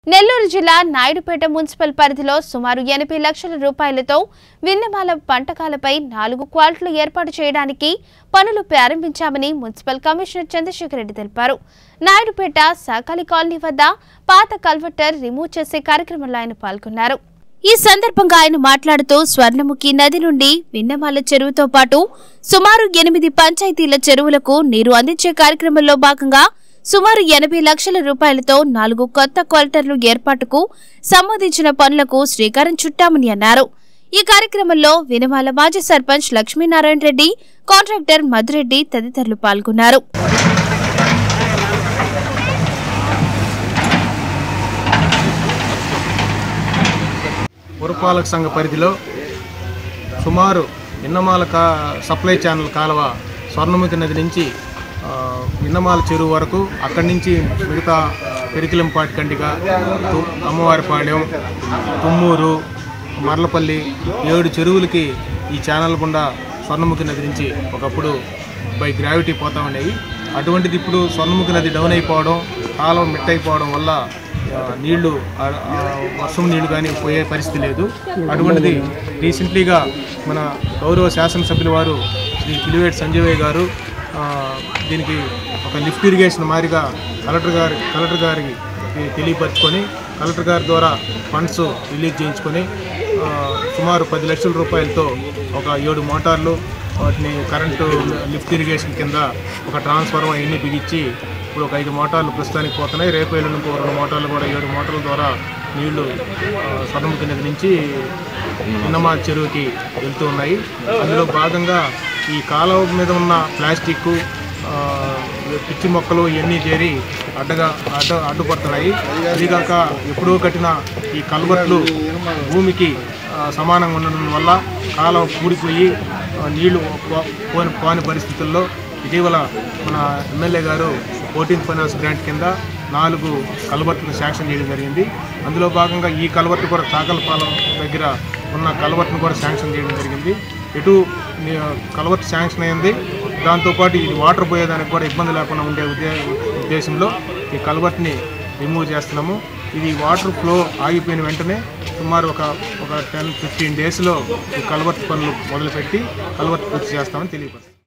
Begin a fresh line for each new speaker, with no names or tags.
నెల్లూరు జిల్లా నాయుడుపేట మున్సిపల్ పరిధిలో సుమారు ఎనభై లక్షల రూపాయలతో విన్నమాల పంటకాలపై నాలుగు క్వార్ట్లు ఏర్పాటు చేయడానికి పనులు ప్రారంభించామని మున్సిపల్ కమిషనర్ చంద్రశేఖర్ రెడ్డి తెలిపారు నాయుడుపేట సాకాలి కాలనీ వద్ద పాత కల్వర్టర్ రిమూవ్ చేసే కార్యక్రమంలో ఆయన పాల్గొన్నారు ఈ సందర్భంగా ఆయన మాట్లాడుతూ స్వర్ణముఖి నది నుండి విన్నమాల చెరువుతో పాటు సుమారు ఎనిమిది పంచాయతీల చెరువులకు నీరు అందించే కార్యక్రమంలో భాగంగా సుమారు ఎనభై లక్షల రూపాయలతో నాలుగు కొత్త క్వార్టర్లు ఏర్పాటుకు సంబంధించిన పనులకు శ్రీకారం చుట్టామని అన్నారు ఈ కార్యక్రమంలో వినమాల మాజీ సర్పంచ్ లక్ష్మీనారాయణ రెడ్డి కాంట్రాక్టర్ మధురెడ్డి తదితరులు పాల్గొన్నారు
పురపాలక సంఘ పరిధిలో సుమారు ఇన్నమాల కా సప్లై ఛానల్ కాలువ స్వర్ణముఖి నది నుంచి ఆ, ఇన్నమాల చెరువు వరకు అక్కడి నుంచి మిగతా పెరికిలంపాటి కండిగ తు- అమ్మవారిపాలెం తుమ్మూరు మర్లపల్లి ఏడు చెరువులకి ఈ ఛానల్ గుండా స్వర్ణముఖి నది నుంచి ఒకప్పుడు బై గ్రావిటీ పోతా ఉండేవి అటువంటిది ఇప్పుడు స్వర్ణముఖి నది డౌన్ అయిపోవడం కాలం మిట్టయిపోవడం వల్ల ఆ, నీళ్లు ఆ, ఆ, వర్షం నీళ్లు కానీ పోయే పరిస్థితి లేదు అటువంటిది రీసెంట్లీగా మన గౌరవ శాసనసభ్యుల వారు శ్రీ పిలివేటి సంజయ్ గారు ఆ, దీనికి ఒక లిఫ్ట్ ఇరిగేషన్ మాదిరిగా కలెక్టర్ గారి కలెక్టర్ గారికి తెలియపరచుకొని కలెక్టర్ గారి ద్వారా ఫండ్స్ రిలీజ్ చేయించుకొని ఆ, సుమారు పది లక్షల రూపాయలతో ఒక ఏడు మోటార్లు వాటిని కరెంటు లిఫ్ట్ ఇరిగేషన్ కింద ఒక ట్రాన్స్ఫార్మర్ అవన్నీ బిగించి ఇప్పుడు ఒక ఐదు మోటార్లు ప్రస్తుతానికి పోతున్నాయి రేపు ఎల్లుండి ఇంకో రెండు మోటార్లు కూడా ఏడు మోటార్ల ద్వారా నీళ్లు ఆ, స్వర్ణముఖి నది నుంచి ఇన్నమా చెరువుకి వెళ్తూ ఉన్నాయి అందులో భాగంగా ఈ కాలువ మీద ఉన్న ప్లాస్టిక్ ఆ, పిచ్చి మొక్కలు ఇవన్నీ చేరి అడ్డగా అడ్డ అడ్డుపడుతున్నాయి అదిగాక ఎప్పుడూ కట్టిన ఈ కల్వర్ట్లు భూమికి ఆ, సమానంగా ఉండడం వల్ల కాలువ కూడిపోయి ఆ, నీళ్లు పో- పోని పోని పరిస్థితుల్లో ఇటీవల మన ఎమ్మెల్యే గారు ఫోర్టీన్ ఫైనాన్స్ గ్రాంట్ కింద నాలుగు కల్వర్ట్లను శాంక్షన్ చేయడం జరిగింది అందులో భాగంగా ఈ కల్వర్ట్ కూడా చాకలపాలెం దగ్గర ఉన్న కల్వర్ట్ను కూడా శాంక్షన్ చేయడం జరిగింది ఎటు ని- కల్వర్ట్ శాంక్షన్ అయింది దాంతోపాటు ఇది వాటర్ పోయేదానికి కూడా ఇబ్బంది లేకుండా ఉండే ఉద్దే ఉద్దేశంలో ఈ కల్వర్ట్ని రిమూవ్ చేస్తున్నాము ఇది వాటర్ ఫ్లో ఆగిపోయిన వెంటనే సుమారు ఒక ఒక టెన్ ఫిఫ్టీన్ డేస్లో ఈ కల్వర్ట్ పనులు మొదలుపెట్టి కల్వర్ట్ పూర్తి చేస్తామని తెలియపరుస్తాం